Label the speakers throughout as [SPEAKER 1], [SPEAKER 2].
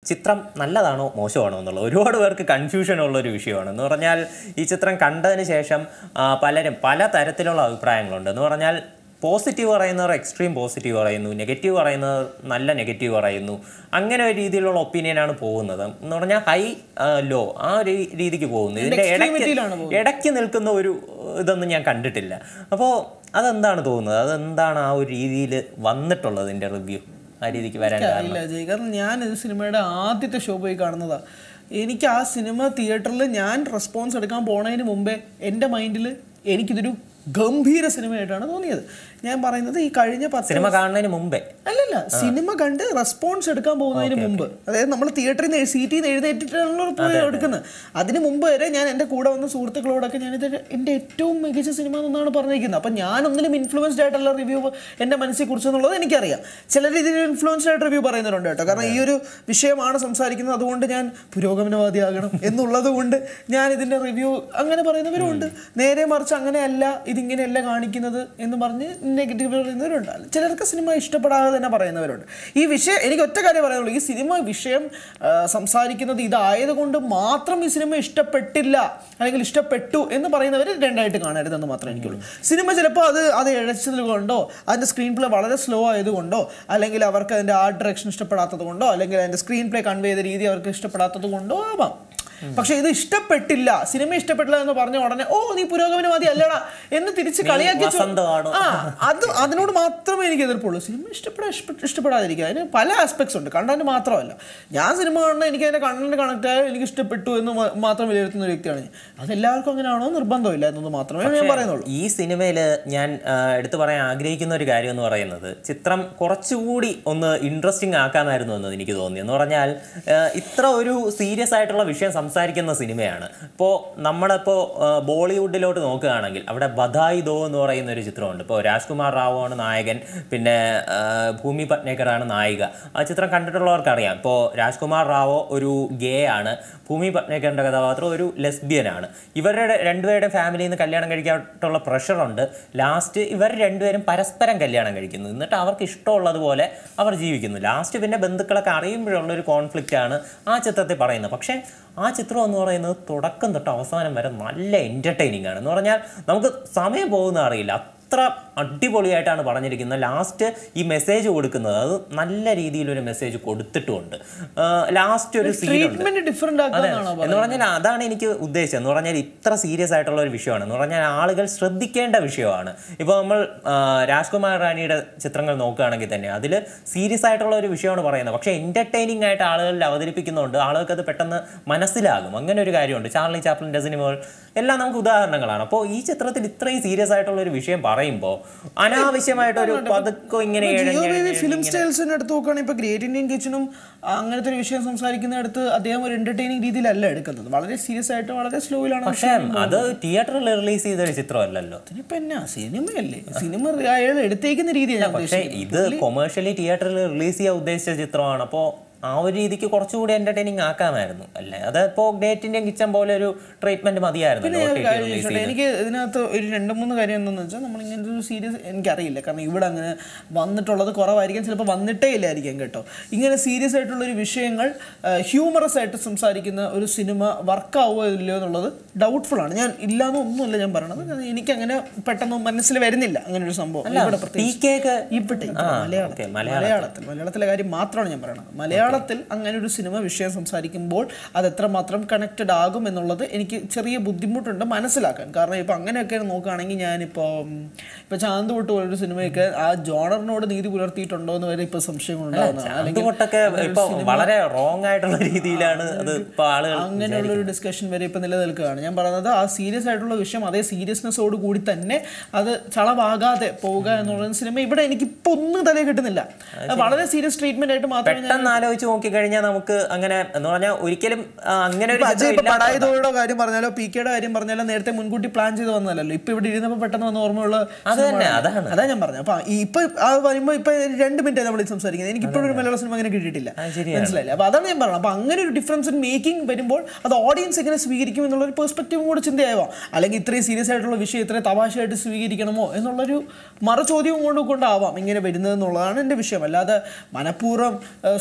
[SPEAKER 1] ചിത്രം നല്ലതാണോ മോശമാണോ എന്നുള്ളത് ഒരുപാട് പേർക്ക് കൺഫ്യൂഷൻ ഉള്ള ഒരു വിഷയമാണ് എന്ന് പറഞ്ഞാൽ ഈ ചിത്രം കണ്ടതിന് ശേഷം ആ, പലരും പല തരത്തിലുള്ള അഭിപ്രായങ്ങളുണ്ട് എന്ന് പറഞ്ഞാൽ പോസിറ്റീവ് പറയുന്നവർ എക്സ്ട്രീം പോസിറ്റീവ് പറയുന്നു നെഗറ്റീവ് പറയുന്നവർ നല്ല നെഗറ്റീവ് പറയുന്നു അങ്ങനെ ഒരു രീതിയിലുള്ള ഒപ്പീനിയനാണ് പോകുന്നത് എന്ന് പറഞ്ഞാൽ ഹൈ ലോ ആ ഒരു രീതിക്ക് പോകുന്നു ഇതിന്റെ
[SPEAKER 2] extremity-ലാണ്
[SPEAKER 1] ഇടയ്ക്ക് ഇടയ്ക്ക് നിൽക്കുന്ന ഒരു ഇതൊന്നും ഞാൻ കണ്ടിട്ടില്ല അപ്പോൾ അതെന്താണ് തോന്നുന്നത് അതെന്താണ് ആ ഒരു രീതിയിൽ വന്നിട്ടുള്ളത് ഇതിന്റെ റിവ്യൂ ആ രീതിക്ക് വരാൻ കാരണം
[SPEAKER 2] ഇല്ല ജയ് കാരണം ഞാൻ ഇത് സിനിമയുടെ ആദ്യത്തെ ഷോ പോയി കാണുന്നതാ എനിക്ക് ആ സിനിമ തിയേറ്ററിൽ ഞാൻ റെസ്പോൺസ് എടുക്കാൻ പോണതിന് മുമ്പേ എൻ്റെ മൈൻഡിൽ എനിക്കിതൊരു ഗംഭീര സിനിമയായിട്ടാണ് തോന്നിയത് ഞാൻ പറയുന്നത് ഈ കഴിഞ്ഞ പത്ത്
[SPEAKER 1] സിനിമ കാണുന്നതിന് മുമ്പേ
[SPEAKER 2] അല്ലല്ല സിനിമ കണ്ട് റെസ്പോൺസ് എടുക്കാൻ പോകുന്നതിന് മുമ്പ് അതായത് നമ്മൾ തിയേറ്ററിൽ നിന്ന് സീറ്റിൽ നിന്ന് എഴുന്നേറ്റിട്ടാണല്ലോ പോയി എടുക്കുന്നത് അതിന് മുമ്പ് വരെ ഞാൻ എൻ്റെ കൂടെ വന്ന സുഹൃത്തുക്കളോടൊക്കെ ഞാനിത് എൻ്റെ ഏറ്റവും മികച്ച സിനിമ എന്നാണ് പറഞ്ഞിരിക്കുന്നത് അപ്പം ഞാൻ ഒന്നിലും ഇൻഫ്ലുവൻസ്ഡ് ആയിട്ടുള്ള റിവ്യൂ എൻ്റെ മനസ്സിൽ കുറിച്ചെന്നുള്ളത് എനിക്കറിയാം ചില രീതിയിൽ ഇൻഫ്ലുവൻസ്ഡ് ആയിട്ട് റിവ്യൂ പറയുന്നവരുണ്ട് കേട്ടോ കാരണം ഈ ഒരു വിഷയമാണ് സംസാരിക്കുന്നത് അതുകൊണ്ട് ഞാൻ പുരോഗമനവാദിയാകണം എന്നുള്ളത് കൊണ്ട് ഞാൻ ഇതിൻ്റെ റിവ്യൂ അങ്ങനെ പറയുന്നവരുണ്ട് നേരെ മറിച്ച് അങ്ങനെയല്ല ഇതിങ്ങനെയല്ല കാണിക്കുന്നത് എന്ന് പറഞ്ഞ് നെഗറ്റീവ് പറയുന്നവരുണ്ട് ചിലർക്ക് സിനിമ ഇഷ്ടപ്പെടാതെ തന്നെ പറയുന്നവരുണ്ട് ഈ വിഷയം എനിക്ക് ഒറ്റ കാര്യം പറയാനുള്ളൂ ഈ സിനിമ വിഷയം ആ, സംസാരിക്കുന്നത് ഇതായതുകൊണ്ട് മാത്രം ഈ സിനിമ ഇഷ്ടപ്പെട്ടില്ല അല്ലെങ്കിൽ ഇഷ്ടപ്പെട്ടു എന്ന് പറയുന്നവർ രണ്ടായിട്ട് കാണരുതെന്ന് മാത്രമേ എനിക്കുള്ളൂ സിനിമ ചിലപ്പോൾ അത് അത് ഇഴച്ചത് കൊണ്ടോ അതിൻ്റെ സ്ക്രീൻ പ്ലേ വളരെ സ്ലോ ആയതുകൊണ്ടോ അല്ലെങ്കിൽ അവർക്ക് അതിൻ്റെ ആർട്ട് ഡയറക്ഷൻ ഇഷ്ടപ്പെടാത്തത് കൊണ്ടോ അല്ലെങ്കിൽ അതിൻ്റെ സ്ക്രീൻ പ്ലേ കൺവേ ചെയ്ത രീതി അവർക്ക് ഇഷ്ടപ്പെടാത്തത് കൊണ്ടോ ആവാം പക്ഷെ ഇത് ഇഷ്ടപ്പെട്ടില്ല സിനിമ ഇഷ്ടപ്പെട്ടില്ല എന്ന് പറഞ്ഞ ഉടനെ ഓ നീ പുരോഗമനവാദി അല്ലടാ എന്ന് തിരിച്ച് കളിയാക്കി ചോ-
[SPEAKER 1] വസന്തമാണോ?
[SPEAKER 2] ആ അത് അതിനോട് മാത്രമേ എനിക്ക് എതിർപ്പുള്ളൂ സിനിമ ഇഷ്ടപ്പെടാ ഇഷ്ട- ഇഷ്ടപ്പെടാതിരിക്കുക അതിന് പല ആസ്പെക്ട്സ് ഉണ്ട് കണ്ടന്റ് മാത്രമല്ല ഞാൻ സിനിമ കാണുന്ന എനിക്ക് അതിന്റെ കണ്ടന്റ് കണക്ട് ആയാൽ എനിക്ക് ഇഷ്ടപ്പെട്ടു എന്ന് മാ- മാത്രം വിലയിരുത്തുന്ന ഒരു വ്യക്തിയാണ് ഞാൻ അതെല്ലാവർക്കും അങ്ങനെയാണോ നിർബന്ധമില്ല എന്നത് മാത്രമേ ഞാൻ പറയുന്നുള്ളൂ
[SPEAKER 1] ഈ സിനിമയിൽ ഞാൻ ആ, എടുത്തു പറയാൻ ആഗ്രഹിക്കുന്ന ഒരു കാര്യം എന്ന് പറയുന്നത് ചിത്രം കുറച്ചുകൂടി ഒന്ന് ഇൻട്രസ്റ്റിംഗ് ആക്കാമായിരുന്നു എന്ന് എനിക്ക് തോന്നി എന്ന് പറഞ്ഞാൽ ആ, ഇത്ര ഒരു സീരിയസ് ആയിട്ടുള്ള വിഷയം സംസാരിക്കുന്ന സിനിമയാണ് ഇപ്പോൾ നമ്മളിപ്പോൾ ബോളിവുഡിലോട്ട് നോക്കുകയാണെങ്കിൽ അവിടെ ബധായി ദോ എന്ന് പറയുന്ന ഒരു ചിത്രമുണ്ട് ഇപ്പോൾ രാജ്കുമാർ റാവു ആണ് നായകൻ പിന്നെ ആ, ഭൂമി പട്നേക്കറാണ് നായിക ആ ചിത്രം കണ്ടിട്ടുള്ളവർക്കറിയാം ഇപ്പോൾ രാജ്കുമാർ റാവോ ഒരു ഗേ ആണ് ഭൂമി പട്നേക്കറിൻ്റെ കഥാപാത്രം ഒരു ലെസ്ബിയനാണ് ഇവരുടെ രണ്ടുപേരുടെ ഫാമിലിയിൽ നിന്ന് കല്യാണം കഴിക്കാനുള്ള പ്രഷറുണ്ട് ലാസ്റ്റ് ഇവർ രണ്ടുപേരും പരസ്പരം കല്യാണം കഴിക്കുന്നു എന്നിട്ട് അവർക്ക് ഇഷ്ടമുള്ളതുപോലെ അവർ ജീവിക്കുന്നു ലാസ്റ്റ് പിന്നെ ബന്ധുക്കളൊക്കെ അറിയുമ്പോഴുള്ള ഒരു കോൺഫ്ലിക്റ്റ് ആണ് ആ ചിത്രത്തിൽ പറയുന്നത് പക്ഷേ ആ ചിത്രം എന്ന് പറയുന്നത് തുടക്കം തൊട്ട് അവസാനം വരെ നല്ല എൻ്റർടൈനിങ് ആണ് എന്ന് പറഞ്ഞാൽ നമുക്ക് സമയം പോകുന്ന അറിയില്ല അത്ര അടിപൊളിയായിട്ടാണ് പറഞ്ഞിരിക്കുന്നത് ലാസ്റ്റ് ഈ മെസ്സേജ് കൊടുക്കുന്നത് അത് നല്ല രീതിയിലൊരു മെസ്സേജ് കൊടുത്തിട്ടുമുണ്ട് ലാസ്റ്റ് ഒരു സീനുണ്ട്
[SPEAKER 2] ട്രീറ്റ്മെന്റ് ഡിഫറെന്റ് ആക്കാന്നാണോ
[SPEAKER 1] എന്ന് പറഞ്ഞാൽ അതാണ് എനിക്ക് ഉദ്ദേശിച്ചത് എന്ന് പറഞ്ഞാൽ ഇത്ര സീരിയസ് ആയിട്ടുള്ള ഒരു വിഷയമാണ് എന്ന് പറഞ്ഞാൽ ആളുകൾ ശ്രദ്ധിക്കേണ്ട വിഷയമാണ് ഇപ്പോൾ നമ്മൾ ആ, രാജ്കുമാർ റാണിയുടെ ചിത്രങ്ങൾ നോക്കുകയാണെങ്കിൽ തന്നെ അതിൽ സീരിയസ് ആയിട്ടുള്ള ഒരു വിഷയമാണ് പറയുന്നത് പക്ഷേ എൻ്റർടൈനിങ് ആയിട്ട് ആളുകളിൽ അവതരിപ്പിക്കുന്നുണ്ട് ആളുകൾക്ക് അത് പെട്ടെന്ന് മനസ്സിലാകും അങ്ങനെ ഒരു കാര്യമുണ്ട് ചാർലി ചാപ്ലിൻ്റെ സിനിമകൾ എല്ലാം നമുക്ക് ഉദാഹരണങ്ങളാണ് അപ്പോൾ ഈ ചിത്രത്തിൽ ഇത്രയും സീരിയസ് ആയിട്ടുള്ള ഒരു വിഷയം പറയുമ്പോൾ അനാവശ്യമായിട്ടൊരു പതുക്കം ഇങ്ങനെ
[SPEAKER 2] ജിയോ
[SPEAKER 1] ഇഴഞ്ഞ്
[SPEAKER 2] ബേബി ഫിലിം സ്റ്റൈൽസിന്റെ അടുത്ത് നോക്കുകയാണെങ്കിൽ ഇപ്പൊ ഗ്രേറ്റ് ഇന്ത്യൻ കിച്ചണും അങ്ങനത്തെ ഒരു വിഷയം സംസാരിക്കുന്ന അടുത്ത് അദ്ദേഹം ഒരു എന്റർടൈനിങ് രീതിയിലല്ല എടുക്കുന്നത് വളരെ സീരിയസ് ആയിട്ട് വളരെ സ്ലോയിലാണ്
[SPEAKER 1] പക്ഷേ അത് തിയേറ്ററിൽ റിലീസ് ചെയ്ത ഒരു ചിത്രമല്ലല്ലോ
[SPEAKER 2] അതിനിപ്പോ എന്നാ സിനിമയല്ലേ സിനിമ അയാൾ എടുത്തേക്കുന്ന രീതിയാണ് ഞാൻ
[SPEAKER 1] പക്ഷേ ഇത് കൊമേഴ്ഷ്യലി തിയേറ്ററിൽ റിലീസ് ചെയ്യാൻ ഉദ്ദേശിച്ച ചിത്രമാണ് അപ്പോൾ ആ ഒരു രീതിക്ക് കുറച്ചുകൂടി എന്റർടൈനിങ് ആക്കാമായിരുന്നു അല്ലേ അത് ഇപ്പോൾ ഗ്രേറ്റ് ഇന്ത്യൻ കിച്ചൺ പോലെ ഒരു ട്രീറ്റ്മെന്റ് മതിയായിരുന്നു
[SPEAKER 2] ഞാൻ ഒരു കാര്യം ചോദിച്ചോട്ടെ? എനിക്ക് ഇതിനകത്ത് ഒരു രണ്ട് മൂന്ന് കാര്യം എന്താണെന്ന് വെച്ചാൽ നമ്മൾ ഇങ്ങനത്തെ ഒരു സീരീസ് എനിക്കറിയില്ല കാരണം ഇവിടെ അങ്ങനെ വന്നിട്ടുള്ളത് കുറവായിരിക്കും ചിലപ്പോൾ വന്നിട്ടേ ഇല്ലായിരിക്കും കേട്ടോ ഇങ്ങനെ സീരിയസ് ആയിട്ടുള്ള ഒരു വിഷയങ്ങൾ ഹ്യൂമറസ് ആയിട്ട് സംസാരിക്കുന്ന ഒരു സിനിമ വർക്ക് ആവുമോ ഇല്ലയോ എന്നുള്ളത് ഡൗട്ട്ഫുൾ ആണ് ഞാൻ ഇല്ലാന്ന് ഒന്നുമല്ല ഞാൻ പറയണത് കാരണം എനിക്കങ്ങനെ പെട്ടെന്ന് മനസ്സിൽ വരുന്നില്ല അങ്ങനെ ഒരു സംഭവം ഇവിടെ
[SPEAKER 1] പി കേക്ക്
[SPEAKER 2] ഇവിടെ ഇവിടെ മലയാളത്തിൽ മലയാളത്തിൽ മലയാളത്തിലെ കാര്യം മാത്രമാണ് ഞാൻ പറയുന്നത് മലയാളത്തിൽ അങ്ങനെ ഒരു സിനിമ വിഷയം സംസാരിക്കുമ്പോൾ അത് എത്രമാത്രം കണക്റ്റഡ് ആകും എന്നുള്ളത് എനിക്ക് ചെറിയ ബുദ്ധിമുട്ടുണ്ട് മനസ്സിലാക്കാൻ കാരണം ഇപ്പം അങ്ങനെയൊക്കെ നോക്കുകയാണെങ്കിൽ ഞാനിപ്പോൾ ഇപ്പോൾ ചാന്ത് പൊട്ട് പോലൊരു സിനിമയൊക്കെ ആ ജോണറിനോട് നീതി പുലർത്തിയിട്ടുണ്ടോ എന്ന് വരെ ഇപ്പോൾ സംശയം ഉണ്ടാകുന്നതാണ്
[SPEAKER 1] അതുകൊണ്ടൊക്കെ ഇപ്പൊ വളരെ റോങ് ആയിട്ടുള്ള രീതിയിലാണ് അത് ഇപ്പൊ ആളുകൾ
[SPEAKER 2] അങ്ങനെയുള്ള ഒരു ഡിസ്കഷൻ വരെ ഇപ്പം നിലനിൽക്കുകയാണ് ഞാൻ പറയുന്നത് ആ സീരിയസ് ആയിട്ടുള്ള വിഷയം അതേ സീരിയസ്നെസ്സോട് കൂടി തന്നെ അത് ചളവാകാതെ പോവുക എന്നുള്ള സിനിമ ഇവിടെ എനിക്കിപ്പോൾ ഒന്നും തലേ കിട്ടുന്നില്ല അത് വളരെ സീരിയസ് ട്രീറ്റ്മെന്റ് ആയിട്ട് മാത്രമേ ഞാൻ
[SPEAKER 1] പെട്ടെന്ന് ആലോചിച്ച് നോക്കിക്കഴിഞ്ഞാൽ നമുക്ക് അങ്ങനെ എന്ന് പറഞ്ഞാൽ ഒരിക്കലും ആ, അങ്ങനെ ഒരു
[SPEAKER 2] ഇപ്പൊ അജയ്
[SPEAKER 1] ചിത്രം
[SPEAKER 2] ഇപ്പൊ
[SPEAKER 1] ഇല്ലാത്ത-
[SPEAKER 2] പടായതോടെ കാര്യം പറഞ്ഞാലോ പി കെയുടെ കാര്യം പറഞ്ഞാലോ നേരത്തെ മുൻകൂട്ടി പ്ലാൻ ചെയ്ത് വന്നതല്ലോ ഇപ്പൊ ഇവിടെ ഇരുന്നപ്പോ പെട്ടെന്ന് വന്ന ഓർമ്മയുള്ള
[SPEAKER 1] അത് തന്നെ,
[SPEAKER 2] സിനിമ-
[SPEAKER 1] അതാണ്.
[SPEAKER 2] അതാ ഞാൻ പറഞ്ഞത് അപ്പൊ ഈ ഇപ്പൊ ആ വരുമ്പോ ഇപ്പൊ രണ്ട് മിനിറ്റ് നമ്മൾ സംസാരിക്കുന്നത് എനിക്ക് ഇപ്പോഴും ഒരു മലയാള സിനിമ അങ്ങനെ കിട്ടിയിട്ടില്ല മനസ്സിലായില്ല അപ്പൊ അതാണ് ഞാൻ പറഞ്ഞത് അപ്പൊ അങ്ങനെ ഒരു ഡിഫറൻസ് ഇൻ മേക്കിംഗ് വരുമ്പോൾ അത് ഓഡിയൻസ് എങ്ങനെ സ്വീകരിക്കും എന്നുള്ള ഒരു പെർസ്പെക്റ്റീവും കൂടെ ചിന്തയാവാം അല്ലെങ്കിൽ ഇത്രയും സീരിയസ് ആയിട്ടുള്ള വിഷയം ഇത്രയും തമാശയായിട്ട് സ്വീകരിക്കണമോ എന്നുള്ളൊരു മറു ചോദ്യവും കൊണ്ട് കൊണ്ടാവാം ഇങ്ങനെ വരുന്നത് എന്നുള്ളതാണ് എൻ്റെ വിഷയം അല്ലാതെ മനഃപൂർവ്വം സ്ലോ ആയിട്ട്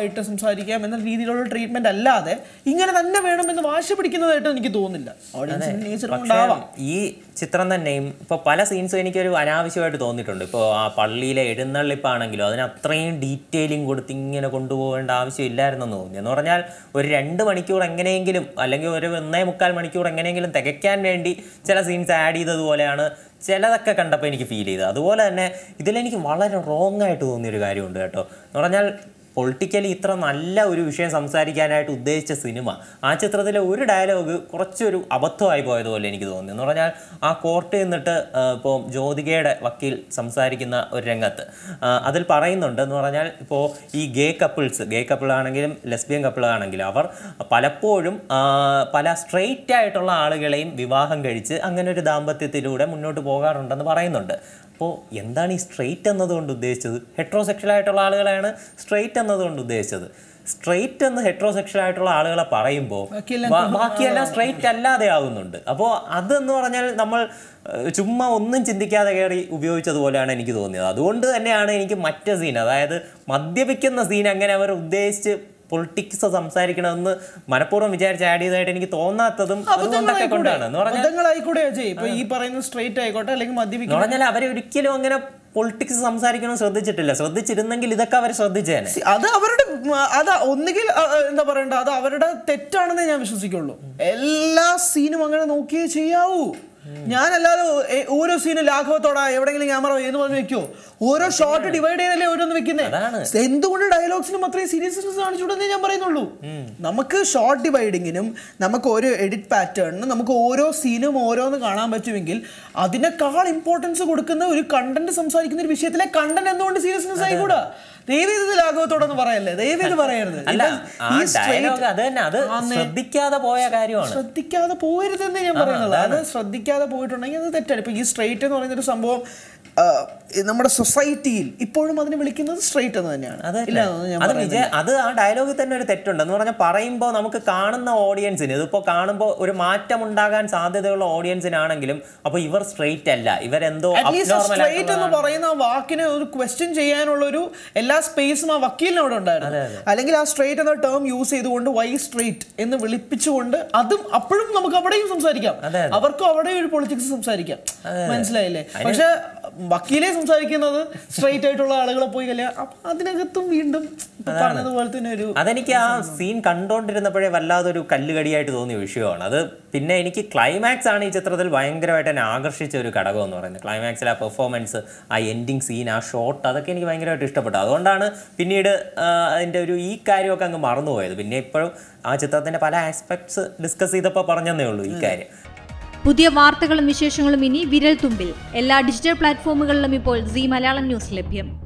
[SPEAKER 2] ആയിട്ട് സംസാരിക്കാം എന്ന രീതിയിലുള്ള ട്രീറ്റ്മെന്റ് അല്ലാതെ ഇങ്ങനെ തന്നെ വേണമെന്ന് വാശി പിടിക്കുന്നതായിട്ട് എനിക്ക് തോന്നുന്നില്ല ഓഡിയൻസിന് നേച്ചർ കൊണ്ടാവാം
[SPEAKER 1] ഈ ചിത്രം തന്നെയും ഇപ്പോൾ പല സീൻസും എനിക്കൊരു അനാവശ്യമായിട്ട് തോന്നിയിട്ടുണ്ട് ഇപ്പോൾ ആ പള്ളിയിലെ എഴുന്നള്ളിപ്പാണെങ്കിലും അതിന് അത്രയും ഡീറ്റെയിലിംഗ് കൊടുത്ത് ഇങ്ങനെ കൊണ്ടുപോകേണ്ട ആവശ്യമില്ലായിരുന്നെന്ന് തോന്നി എന്ന് പറഞ്ഞാൽ ഒരു രണ്ട് മണിക്കൂർ എങ്ങനെയെങ്കിലും അല്ലെങ്കിൽ ഒരു ഒന്നേ മുക്കാൽ മണിക്കൂർ എങ്ങനെയെങ്കിലും തികയ്ക്കാൻ വേണ്ടി ചില സീൻസ് ആഡ് ചെയ്തതുപോലെയാണ് ചിലതൊക്കെ കണ്ടപ്പോൾ എനിക്ക് ഫീൽ ചെയ്തത് അതുപോലെ തന്നെ ഇതിലെനിക്ക് വളരെ റോങ് ആയിട്ട് തോന്നിയൊരു കാര്യമുണ്ട് കേട്ടോ എന്ന് പറഞ്ഞാൽ പൊളിറ്റിക്കലി ഇത്ര നല്ല ഒരു വിഷയം സംസാരിക്കാനായിട്ട് ഉദ്ദേശിച്ച സിനിമ ആ ചിത്രത്തിലെ ഒരു ഡയലോഗ് കുറച്ചൊരു അബദ്ധമായി പോയതുപോലെ എനിക്ക് തോന്നി എന്ന് പറഞ്ഞാൽ ആ കോർട്ടിൽ നിന്നിട്ട് ഇപ്പോൾ ജ്യോതികയുടെ വക്കീൽ സംസാരിക്കുന്ന ഒരു രംഗത്ത് ആ, അതിൽ പറയുന്നുണ്ട് എന്ന് പറഞ്ഞാൽ ഇപ്പോൾ ഈ ഗേ കപ്പിൾസ് ഗേ കപ്പിൾ ആണെങ്കിലും ലെസ്ബിയൻ കപ്പിൾ ആണെങ്കിലും അവർ പലപ്പോഴും ആ, പല സ്ട്രെയിറ്റ് ആയിട്ടുള്ള ആളുകളെയും വിവാഹം കഴിച്ച് അങ്ങനെ ഒരു ദാമ്പത്യത്തിലൂടെ മുന്നോട്ട് പോകാറുണ്ടെന്ന് പറയുന്നുണ്ട് അപ്പോൾ എന്താണ് ഈ സ്ട്രെയിറ്റ് എന്നതുകൊണ്ട് ഉദ്ദേശിച്ചത് ഹെട്രോസെക്ഷൽ ആയിട്ടുള്ള ആളുകളെയാണ് സ്ട്രെയിറ്റ് എന്നതുകൊണ്ട് ഉദ്ദേശിച്ചത് സ്ട്രെയിറ്റ് എന്ന് ഹെട്രോസെക്ഷൽ ആയിട്ടുള്ള ആളുകളെ പറയുമ്പോൾ ബാ- ബാക്കിയെല്ലാം സ്ട്രെയിറ്റ് അല്ലാതെ ആകുന്നുണ്ട് അപ്പോൾ അതെന്ന് പറഞ്ഞാൽ നമ്മൾ ഏഹ്, ചുമ്മാ ഒന്നും ചിന്തിക്കാതെ കയറി ഉപയോഗിച്ചതുപോലെയാണ് എനിക്ക് തോന്നിയത് അതുകൊണ്ട് തന്നെയാണ് എനിക്ക് മറ്റേ സീൻ അതായത് മദ്യപിക്കുന്ന സീൻ അങ്ങനെ അവർ ഉദ്ദേശിച്ച് പൊളിറ്റിക്സ് സംസാരിക്കണമെന്ന് മനഃപൂർവ്വം വിചാരിച്ച് ആഡ് ചെയ്തതായിട്ട് എനിക്ക് തോന്നാത്തതും അതുകൊണ്ടൊക്കെ കൊണ്ടാണ് എന്ന് പറഞ്ഞാൽ
[SPEAKER 2] അബദ്ധങ്ങളായിക്കൂടെ അജയ് ഇപ്പൊ ഈ പറയുന്ന സ്ട്രേറ്റ് ആയിക്കോട്ടെ അല്ലെങ്കിൽ
[SPEAKER 1] എന്ന്
[SPEAKER 2] മദ്യപിക്കുന്ന
[SPEAKER 1] പറഞ്ഞാൽ അവരെ ഒരിക്കലും അങ്ങനെ പൊളിറ്റിക്സ് സംസാരിക്കണം ശ്രദ്ധിച്ചിട്ടില്ല ശ്രദ്ധിച്ചിരുന്നെങ്കിൽ ഇതൊക്കെ അവർ ശ്രദ്ധിച്ചേനെ
[SPEAKER 2] See, അത് അവരുടെ ഉം, അത് ഒന്നുകിൽ അ, അ, എന്താ പറയണ്ട അത് അവരുടെ തെറ്റാണെന്നേ ഞാൻ വിശ്വസിക്കുള്ളൂ എല്ലാ സീനും അങ്ങനെ നോക്കിയേ ചെയ്യാവൂ ഞാനല്ലാതെ എ- ഓരോ സീനും ലാഘവത്തോടെ എവിടെയെങ്കിലും ക്യാമറ എന്ന് പറഞ്ഞ് വെക്കോ ഓരോ ഷോട്ട് ഡിവൈഡ് ചെയ്തല്ലേ ഓരോന്ന് വെക്കുന്നേ
[SPEAKER 1] അതാണ്.
[SPEAKER 2] എന്തുകൊണ്ട് ഡയലോഗ്സിനും അത്രയും സീരിയസ്നെസ് കാണിച്ചുകൂടെന്നേ ഞാൻ പറയുന്നുള്ളൂ നമുക്ക് ഷോർട്ട് ഡിവൈഡിങ്ങിനും നമുക്ക് ഒരു എഡിറ്റ് പാറ്റേണിനും നമുക്ക് ഓരോ സീനും ഓരോന്ന് കാണാൻ പറ്റുമെങ്കിൽ അതിനേക്കാൾ ഇമ്പോർട്ടൻസ് കൊടുക്കുന്ന ഒരു കണ്ടന്റ് സംസാരിക്കുന്ന ഒരു വിഷയത്തിലെ കണ്ടന്റ് എന്തുകൊണ്ട് സീരിയസ്നെസ് ആയിക്കൂടാ ദയവ് ഇത് ലാഘവത്തോടൊന്ന് പറയല്ലേ ദയവ് ഇത് പറയരുത്
[SPEAKER 1] അല്ല
[SPEAKER 2] ഇത്
[SPEAKER 1] ആ
[SPEAKER 2] ഈ straight-
[SPEAKER 1] ഡയലോഗ് അത് തന്നെ അത് ശ്രദ്ധിക്കാതെ പോയ കാര്യമാണ്
[SPEAKER 2] ശ്രദ്ധിക്കാതെ പോകരുതെന്ന് ഞാൻ പറയുന്നത് അത് ശ്രദ്ധിക്കാതെ പോയിട്ടുണ്ടെങ്കിൽ അത് തെറ്റാണ് ഇപ്പൊ ഈ സ്ട്രൈറ്റ് എന്ന് പറയുന്ന ഒരു സംഭവം ആ, ഈ നമ്മുടെ സൊസൈറ്റിയിൽ ഇപ്പോഴും അതിനെ വിളിക്കുന്നത് സ്ട്രൈറ്റ് എന്ന് തന്നെയാണ്
[SPEAKER 1] അത്
[SPEAKER 2] ഇല്ല എന്നൊന്നും ഞാൻ
[SPEAKER 1] അത് വിജയ അത് ആ ഡയലോഗിൽ തന്നെ ഒരു തെറ്റുണ്ട് എന്ന് പറഞ്ഞാൽ പറയുമ്പോൾ നമുക്ക് കാണുന്ന ഓഡിയൻസിന് ഇതിപ്പോൾ കാണുമ്പോൾ ഒരു മാറ്റം ഉണ്ടാകാൻ സാധ്യതയുള്ള ഓഡിയൻസിനാണെങ്കിലും അപ്പോൾ ഇവർ സ്ട്രെയിറ്റ് അല്ല ഇവരെന്തോ
[SPEAKER 2] അറ്റ്ലീസ്റ്റ്
[SPEAKER 1] abnormal
[SPEAKER 2] സ്ട്രൈറ്റ് എന്ന്
[SPEAKER 1] ആയിട്ടുള്ളതാണ്.
[SPEAKER 2] പറയുന്ന ആ വാക്കിനെ ഒരു ക്വസ്റ്റ്യൻ ചെയ്യാനുള്ള ഒരു എല്ലാ സ്പേസും ആ വക്കീലിന് അവിടെ ഉണ്ടായിരുന്നു അല്ലെങ്കിൽ ആ സ്ട്രൈറ്റ് എന്ന ടേം യൂസ് ചെയ്തുകൊണ്ട് വൈ സ്ട്രൈറ്റ് എന്ന് വിളിപ്പിച്ചുകൊണ്ട് അതും അപ്പോഴും നമുക്ക് അവിടെയും സംസാരിക്കാം
[SPEAKER 1] അതെ,
[SPEAKER 2] അവർക്കും അവിടെ ഒരു പൊളിറ്റിക്സ് സംസാരിക്കാം മനസ്സിലായില്ലേ പക്ഷെ വക്കീലെ സംസാരിക്കുന്നത് സ്ട്രൈറ്റ് ആയിട്ടുള്ള ആളുകളെ പോയി കല്യാണം അപ്പൊ അതിനകത്തും വീണ്ടും ഇപ്പൊ പറഞ്ഞതുപോലെ തന്നെ ഒരു
[SPEAKER 1] അതെനിക്ക് ആ സീൻ കണ്ടോണ്ടിരുന്നപ്പോഴേ വല്ലാതൊരു കല്ലുകടിയായിട്ട് തോന്നിയ വിഷയമാണ് അത് പിന്നെ എനിക്ക് ക്ലൈമാക്സ് ആണ് ഈ ചിത്രത്തിൽ ഭയങ്കരമായിട്ട് എന്നെ ആകർഷിച്ച ഒരു ഘടകം എന്ന് പറയുന്നത് ക്ലൈമാക്സിലെ ആ പെർഫോമൻസ് ആ എൻഡിങ് സീൻ ആ ഷോട്ട് അതൊക്കെ എനിക്ക് ഭയങ്കരമായിട്ട് ഇഷ്ടപ്പെട്ടു അതുകൊണ്ടാണ് പിന്നീട് ആ, അതിൻ്റെ ഒരു ഈ കാര്യമൊക്കെ അങ്ങ് മറന്നുപോയത് പിന്നെ ഇപ്പോഴും ആ ചിത്രത്തിൻ്റെ പല ആസ്പെക്ട്സ് ഡിസ്കസ് ചെയ്തപ്പോൾ പറഞ്ഞതേ ഉള്ളൂ ഈ കാര്യം
[SPEAKER 3] പുതിയ വാർത്തകളും വിശേഷങ്ങളും ഇനി വിരൽ തുമ്പിൽ എല്ലാ ഡിജിറ്റൽ പ്ലാറ്റ്ഫോമുകളിലും ഇപ്പോൾ സി മലയാളം ന്യൂസ് ലഭ്യം